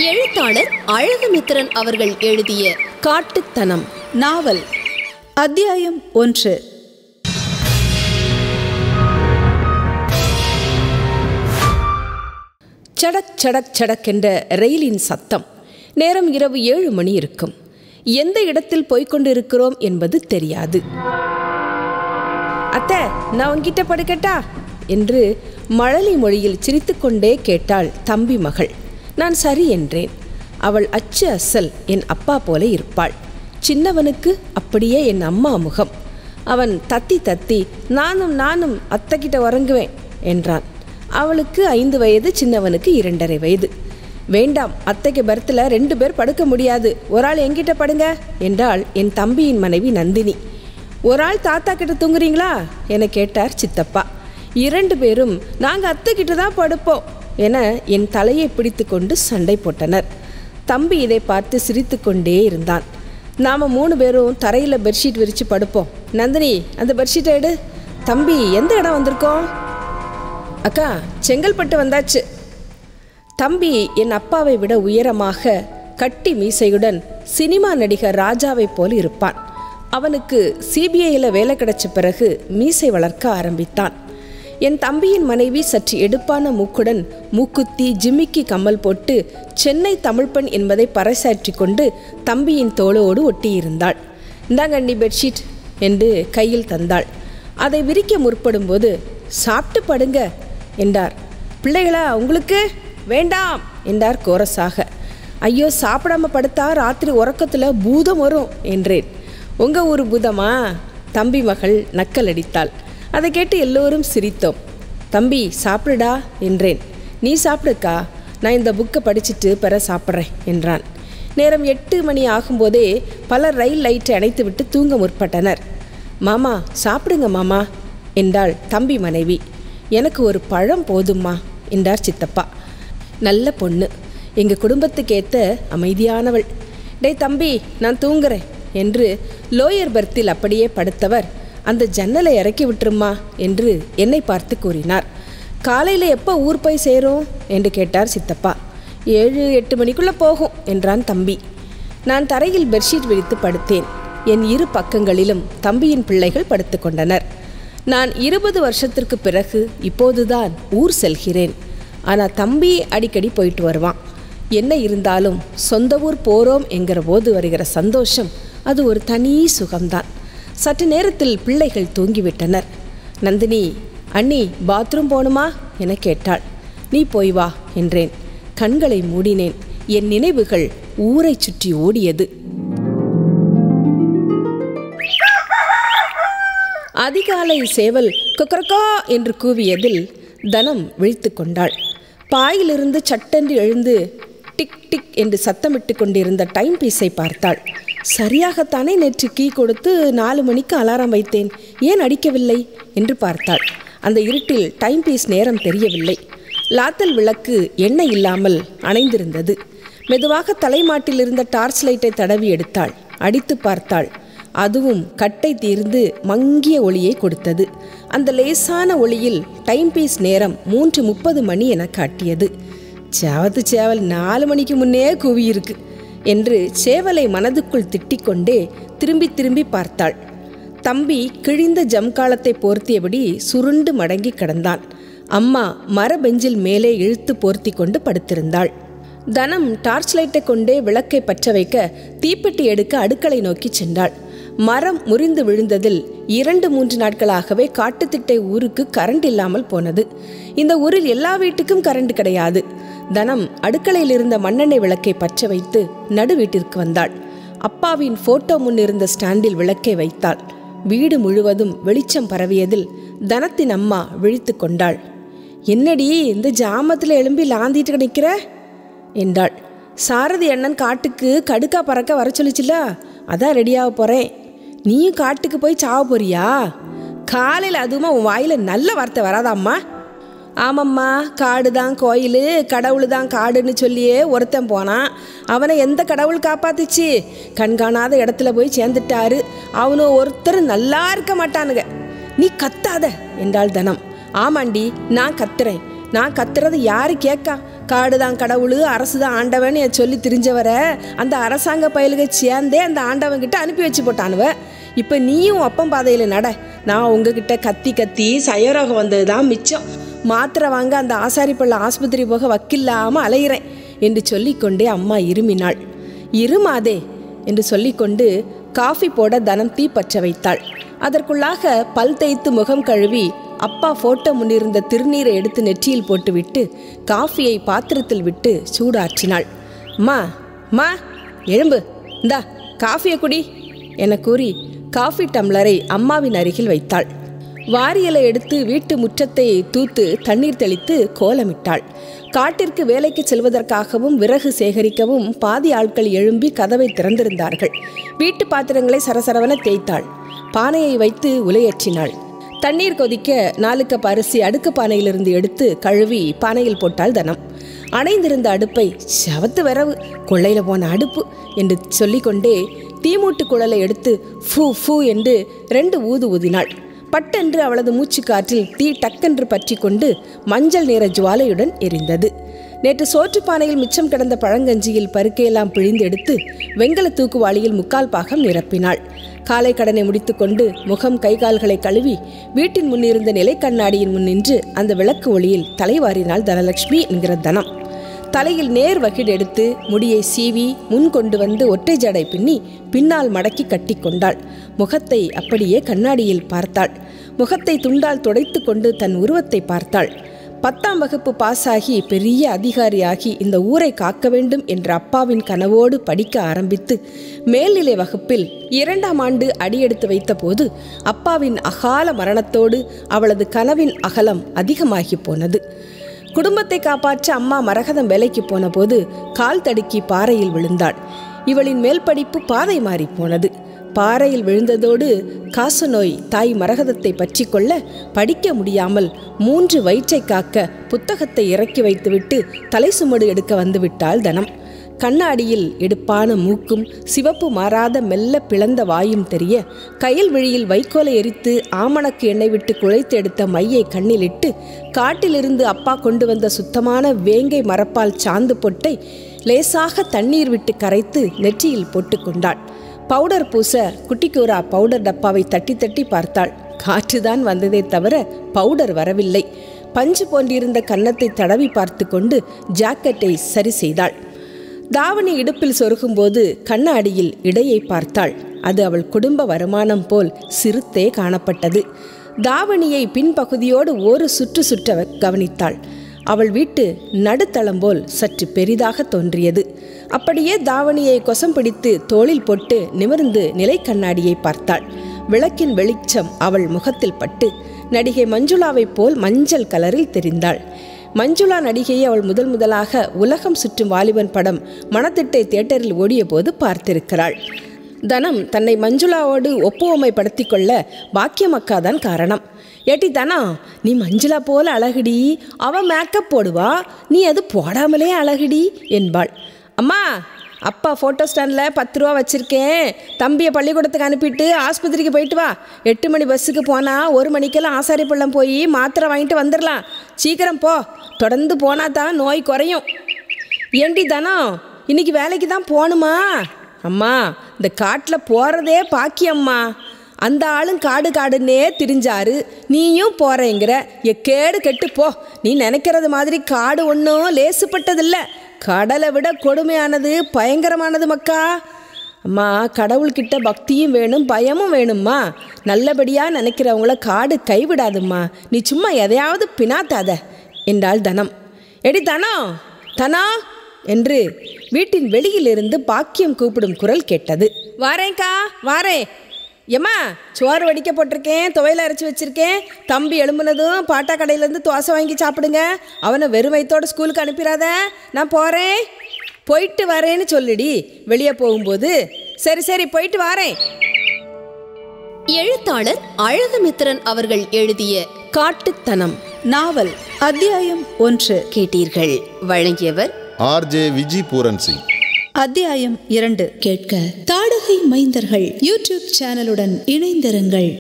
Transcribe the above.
எழுத்தாளர் அழகுமித்திரன் அவர்கள் எழுதிய காட்டுத்தனம் நாவல் அத்தியாயம் ஒன்று சடக் சடக் சடக் என்ற ரயிலின் சத்தம் நேரம் இரவு ஏழு மணி இருக்கும் எந்த இடத்தில் போய்க் இருக்கிறோம் என்பது தெரியாது அத்தை நான் உங்ககிட்ட படுக்கட்டா என்று மழலை மொழியில் சிரித்துக்கொண்டே கேட்டாள் தம்பி மகள் நான் சரி என்றேன் அவள் அச்சு அசல் என் அப்பா போல இருப்பாள் சின்னவனுக்கு அப்படியே என் அம்மா முகம் அவன் தத்தி தத்தி நானும் நானும் அத்தைக்கிட்ட உறங்குவேன் என்றான் அவளுக்கு ஐந்து வயது சின்னவனுக்கு இரண்டரை வயது வேண்டாம் அத்தைக்கு பர்த்தில் ரெண்டு பேர் படுக்க முடியாது ஒரு ஆள் எங்கிட்ட படுங்க என்றாள் என் தம்பியின் மனைவி நந்தினி ஒரு ஆள் தாத்தா கிட்ட தூங்குறீங்களா என கேட்டார் சித்தப்பா இரண்டு பேரும் நாங்கள் அத்தை கிட்ட தான் படுப்போம் என என் தலையை பிடித்து கொண்டு சண்டை போட்டனர் தம்பி இதை பார்த்து சிரித்து கொண்டே இருந்தான் நாம் மூணு பேரும் தரையில் பெட்ஷீட் விரித்து படுப்போம் நந்தினி அந்த பெட்ஷீட்டை எடு தம்பி எந்த இடம் வந்திருக்கோம் அக்கா செங்கல்பட்டு வந்தாச்சு தம்பி என் அப்பாவை விட உயரமாக கட்டி மீசையுடன் சினிமா நடிகர் ராஜாவைப் போல் இருப்பான் அவனுக்கு சிபிஐயில் வேலை கிடைச்ச பிறகு மீசை வளர்க்க ஆரம்பித்தான் என் தம்பியின் மனைவி சற்று எடுப்பான மூக்குடன் மூக்குத்தி ஜிமிக்கி கம்மல் போட்டு சென்னை தமிழ்ப்பெண் என்பதை பறைசாற்றி கொண்டு தம்பியின் தோளோடு ஒட்டியிருந்தாள் இந்தாங்க அண்ணி பெட்ஷீட் என்று கையில் தந்தாள் அதை விரிக்க முற்படும்போது சாப்பிட்டு படுங்க என்றார் பிள்ளைகளா உங்களுக்கு வேண்டாம் என்றார் கோரஸாக ஐயோ சாப்பிடாம படுத்தா ராத்திரி உறக்கத்தில் பூதம் வரும் என்றேன் உங்கள் ஊர் பூதமா தம்பி மகள் நக்கல் அடித்தாள் அதை கேட்டு எல்லோரும் சிரித்தோம் தம்பி சாப்பிடுடா என்றேன் நீ சாப்பிடுக்கா நான் இந்த புக்கை படிச்சுட்டு பிற சாப்பிட்றேன் என்றான் நேரம் எட்டு மணி ஆகும்போதே பலர் ரயில் லைட்டை அணைத்து விட்டு தூங்க முற்பட்டனர் மாமா சாப்பிடுங்க மாமா என்றாள் தம்பி மனைவி எனக்கு ஒரு பழம் போதும்மா என்றார் சித்தப்பா நல்ல பொண்ணு எங்கள் குடும்பத்துக்கு ஏற்ற அமைதியானவள் டேய் தம்பி நான் தூங்குறேன் என்று லோயர் பர்த்தில் அப்படியே படுத்தவர் அந்த ஜன்னலை இறக்கி விட்டுருமா என்று என்னை பார்த்து கூறினார் காலையில் எப்போ ஊர் போய் சேரும் என்று கேட்டார் சித்தப்பா ஏழு எட்டு மணிக்குள்ளே போகும் என்றான் தம்பி நான் தரையில் பெட்ஷீட் விரித்து படுத்தேன் என் இரு பக்கங்களிலும் தம்பியின் பிள்ளைகள் படுத்து கொண்டனர் நான் இருபது வருஷத்திற்கு பிறகு இப்போதுதான் ஊர் செல்கிறேன் ஆனால் தம்பி அடிக்கடி போயிட்டு வருவான் என்ன இருந்தாலும் சொந்த ஊர் போகிறோம் என்கிற போது வருகிற சந்தோஷம் அது ஒரு தனி சுகம்தான் சற்று நேரத்தில் பிள்ளைகள் தூங்கிவிட்டனர் நந்தினி அண்ணி பாத்ரூம் போகணுமா என கேட்டாள் நீ போய் வா என்றேன் கண்களை மூடினேன் என் நினைவுகள் ஊரைச் சுற்றி ஓடியது அதிகாலை சேவல் கொக்கரக்கா என்று கூவியதில் தனம் விழித்து கொண்டாள் பாயிலிருந்து சட்டென்று எழுந்து டிக் டிக் என்று சத்தமிட்டு கொண்டிருந்த டைம் பீஸை பார்த்தாள் சரியாகத்தானே நேற்று கீ கொடுத்து நாலு மணிக்கு அலாரம் வைத்தேன் ஏன் அடிக்கவில்லை என்று பார்த்தாள் அந்த இருட்டில் டைம் பீஸ் நேரம் தெரியவில்லை லாத்தல் விளக்கு எண்ணெய் இல்லாமல் அணைந்திருந்தது மெதுவாக தலைமாட்டில் இருந்த டார்ச் லைட்டை தடவி எடுத்தாள் அடித்து பார்த்தாள் அதுவும் கட்டை தீர்ந்து மங்கிய ஒளியை கொடுத்தது அந்த லேசான ஒளியில் டைம் பீஸ் நேரம் மூன்று முப்பது மணி என காட்டியது சேவத்து சேவல் நாலு மணிக்கு முன்னே கூவியிருக்கு என்று சேவலை மனதுக்குள் திட்டிக்கொண்டே திரும்பி திரும்பி பார்த்தாள் தம்பி கிழிந்த ஜம்காலத்தை போர்த்தியபடி சுருண்டு மடங்கி கிடந்தான் அம்மா மர பெஞ்சில் மேலே இழுத்து போர்த்தி கொண்டு படுத்திருந்தாள் தனம் டார்ச் லைட்டை கொண்டே விளக்கை பற்ற வைக்க தீப்பெட்டி எடுக்க அடுக்களை நோக்கி சென்றாள் மரம் முறிந்து விழுந்ததில் இரண்டு மூன்று நாட்களாகவே காட்டுத்திட்டை ஊருக்கு கரண்ட் இல்லாமல் போனது இந்த ஊரில் எல்லா வீட்டுக்கும் கரண்ட் கிடையாது தனம் அடுக்கலையில் இருந்த மண்ணெண்ணெய் விளக்கை பற்ற வைத்து நடு வீட்டிற்கு வந்தாள் அப்பாவின் போட்டோ முன் இருந்த ஸ்டாண்டில் விளக்கை வைத்தாள் வீடு முழுவதும் வெளிச்சம் பரவியதில் தனத்தின் அம்மா விழித்து கொண்டாள் என்னடி இந்த ஜாமத்தில் எழும்பி லாந்திட்டு நிற்கிற என்றாள் சாரதி அண்ணன் காட்டுக்கு கடுக்கா பறக்க வர சொல்லிச்சுல அதான் ரெடியாக போகிறேன் நீயும் காட்டுக்கு போய் சாவ போறியா காலையில் அதுவுமா உன் வாயில் நல்ல வார்த்தை வராதாம்மா ஆமாம்மா காடு தான் கோயில் கடவுள் தான் காடுன்னு சொல்லியே ஒருத்தன் போனான் அவனை எந்த கடவுள் காப்பாத்துச்சு கண்காணாத இடத்துல போய் சேர்ந்துட்டாரு அவனும் ஒருத்தர் நல்லா இருக்க மாட்டானுங்க நீ கத்தாத என்றாள் தனம் ஆமாண்டி நான் கத்துறேன் நான் கத்துறது யாரு கேட்கா காடு தான் கடவுள் அரசு தான் ஆண்டவன் சொல்லி திரிஞ்சவரை அந்த அரசாங்க பயலுக சேர்ந்தே அந்த ஆண்டவன்கிட்ட அனுப்பி வச்சு போட்டானுவ இப்போ நீயும் அப்பம் பாதையில் நட நான் உங்ககிட்ட கத்தி கத்தி சயரோகம் வந்தது தான் மிச்சம் மாத்திரை வாங்க அந்த ஆசாரிப்பள்ள ஆஸ்பத்திரி போக வக்கில்லாமல் அலைகிறேன் என்று சொல்லிக்கொண்டே அம்மா இருமினாள் இருமாதே என்று சொல்லிக்கொண்டு காஃபி போட தனம் தீப்பற்ற வைத்தாள் அதற்குள்ளாக பல் தேய்த்து முகம் கழுவி அப்பா போட்டோ முன்னிருந்த திருநீரை எடுத்து நெற்றியில் போட்டுவிட்டு காஃபியை பாத்திரத்தில் விட்டு சூடாற்றினாள் அம்மா அம்மா எழும்பு இந்தா காஃபியை குடி என கூறி காஃபி டம்ளரை அம்மாவின் அருகில் வைத்தாள் வாரியலை எடுத்து வீட்டு முற்றத்தை தூத்து தண்ணீர் தெளித்து கோலமிட்டாள் காட்டிற்கு வேலைக்கு செல்வதற்காகவும் விறகு சேகரிக்கவும் பாதி ஆட்கள் எழும்பி கதவை திறந்திருந்தார்கள் வீட்டு பாத்திரங்களை சரசரவென தேய்த்தாள் பானையை வைத்து உலையேற்றினாள் தண்ணீர் கொதிக்க நாலு கப் அரிசி அடுக்கு பானையிலிருந்து எடுத்து கழுவி பானையில் போட்டாள் தனம் அணைந்திருந்த அடுப்பை சவத்து வரவு கொள்ளையில போன அடுப்பு என்று சொல்லிக்கொண்டே தீமூட்டு குழலை எடுத்து ஃபூ ஃபூ என்று ரெண்டு ஊது ஊதினாள் பட்டென்று அவளது மூச்சுக்காற்றில் தீ டக்கென்று பற்றி கொண்டு மஞ்சள் நிற ஜுவாலையுடன் எரிந்தது நேற்று சோற்றுப்பானையில் மிச்சம் கிடந்த பழங்கஞ்சியில் பருக்கையெல்லாம் பிழிந்து எடுத்து வெங்கல தூக்குவாளியில் முக்கால் பாகம் நிரப்பினாள் காலை கடனை முடித்துக்கொண்டு முகம் கைகால்களை கழுவி வீட்டின் முன்னிருந்த நிலை கண்ணாடியின் முன் நின்று அந்த விளக்கு ஒளியில் தலைவாரினாள் தனலட்சுமி என்கிற தனம் தலையில் நேர் வகிடு எடுத்து முடியை சீவி முன் கொண்டு வந்து ஒற்றை ஜடை பின்னி பின்னால் மடக்கி கட்டி கொண்டாள் முகத்தை அப்படியே கண்ணாடியில் பார்த்தாள் முகத்தை துண்டால் துடைத்து கொண்டு தன் உருவத்தை பார்த்தாள் பத்தாம் வகுப்பு பாஸ் ஆகி பெரிய அதிகாரியாகி இந்த ஊரை காக்க வேண்டும் என்ற அப்பாவின் கனவோடு படிக்க ஆரம்பித்து மேல்நிலை வகுப்பில் இரண்டாம் ஆண்டு அடியெடுத்து வைத்தபோது அப்பாவின் அகால மரணத்தோடு அவளது கனவின் அகலம் அதிகமாகி போனது குடும்பத்தை காப்பாற்ற அம்மா மரகதம் வேலைக்கு போன போது கால் தடுக்கி பாறையில் விழுந்தாள் இவளின் மேல் படிப்பு பாதை மாறி போனது பாறையில் விழுந்ததோடு காசநோய் தாய் மரகதத்தை பற்றி கொள்ள படிக்க முடியாமல் மூன்று வயிற்றை காக்க புத்தகத்தை இறக்கி வைத்துவிட்டு தலை சுமடு எடுக்க வந்துவிட்டாள் தனம் கண்ணாடியில் எடுப்பான மூக்கும் சிவப்பு மாறாத மெல்ல பிளந்த வாயும் தெரிய கயல் விழியில் வைக்கோலை எரித்து ஆமணக்கு எண்ணெய் விட்டு குழைத்து எடுத்த மையை கண்ணிலிட்டு காட்டிலிருந்து அப்பா கொண்டு வந்த சுத்தமான வேங்கை மரப்பால் சாந்து பொட்டை லேசாக தண்ணீர் விட்டு கரைத்து நெற்றியில் போட்டுக்கொண்டாள் பவுடர் பூச குட்டிக்கூரா பவுடர் டப்பாவை தட்டி தட்டி பார்த்தாள் காற்றுதான் வந்ததே தவிர பவுடர் வரவில்லை பஞ்சு போன்றிருந்த கன்னத்தை தடவி பார்த்து கொண்டு ஜாக்கெட்டை சரி செய்தாள் தாவணி இடுப்பில் சொருகும்போது கண்ணாடியில் இடையை பார்த்தாள் அது அவள் குடும்ப வருமானம் போல் சிறுத்தே காணப்பட்டது தாவணியை பின்பகுதியோடு ஒரு சுற்று சுற்ற கவனித்தாள் அவள் வீட்டு நடுத்தளம் போல் சற்று பெரிதாக தோன்றியது அப்படியே தாவணியை கொசம் பிடித்து தோளில் போட்டு நிமிர்ந்து நிலை கண்ணாடியை பார்த்தாள் விளக்கின் வெளிச்சம் அவள் முகத்தில் பட்டு நடிகை மஞ்சுளாவைப் போல் மஞ்சள் கலரில் தெரிந்தாள் மஞ்சுளா நடிகையை அவள் முதல் முதலாக உலகம் சுற்றும் வாலிபன் படம் மணத்திட்டை தியேட்டரில் ஓடிய போது பார்த்திருக்கிறாள் தனம் தன்னை மஞ்சுளாவோடு ஒப்புவமைப்படுத்திக் கொள்ள பாக்கியமக்கா தான் காரணம் ஏட்டி தனா நீ மஞ்சுளா போல அழகுடி அவன் மேக்கப் போடுவா நீ அது போடாமலே அழகுடி என்பாள் அம்மா அப்பா ஃபோட்டோ ஸ்டாண்டில் பத்து ரூபா வச்சுருக்கேன் தம்பியை பள்ளிக்கூடத்துக்கு அனுப்பிட்டு ஆஸ்பத்திரிக்கு போயிட்டு வா எட்டு மணி பஸ்ஸுக்கு போனால் ஒரு மணிக்கெல்லாம் ஆசாரி பள்ளம் போய் மாத்திரை வாங்கிட்டு வந்துடலாம் சீக்கிரம் போ தொடர்ந்து போனால் தான் நோய் குறையும் ஏண்டி தனம் இன்னைக்கு வேலைக்கு தான் போகணுமா அம்மா இந்த காட்டில் போகிறதே பாக்கியம்மா அந்த ஆளும் காடு காடுன்னே திரிஞ்சாரு நீயும் போகிறேங்கிற எக்கேடு கெட்டு போ நீ நினைக்கிறது மாதிரி காடு ஒன்றும் லேசுப்பட்டதில்ல கடலை விட கொடுமையானது பயங்கரமானது மக்கா அம்மா கடவுள்கிட்ட பக்தியும் வேணும் பயமும் வேணும்மா நல்லபடியாக நினைக்கிறவங்கள காடு கைவிடாதும்மா நீ சும்மா எதையாவது பினாத்தாத என்றாள் தனம் எடி தனம் தனா என்று வீட்டின் வெளியிலிருந்து பாக்கியம் கூப்பிடும் குரல் கேட்டது வாரேன்க்கா வாரேன் ஏம்மா சோறு வடிக்க போட்டிருக்கேன் துவையில அரைச்சி வச்சிருக்கேன் தம்பி எழும்புனதும் பாட்டா கடையிலேருந்து தோசை வாங்கி சாப்பிடுங்க அவனை வெறும் வயித்தோட ஸ்கூலுக்கு அனுப்பிடாத நான் போகிறேன் போயிட்டு வரேன்னு சொல்லுடி வெளியே போகும்போது சரி சரி போயிட்டு வரேன் எழுத்தாளர் அழகுமித்திரன் அவர்கள் எழுதிய காட்டுத்தனம் நாவல் அத்தியாயம் ஒன்று கேட்டீர்கள் வழங்கியவர் ஆர்ஜே விஜி பூரன் சிங் அத்தியாயம் இரண்டு கேட்க தாடகை மைந்தர்கள் யூடியூப் சேனலுடன் இணைந்திருங்கள்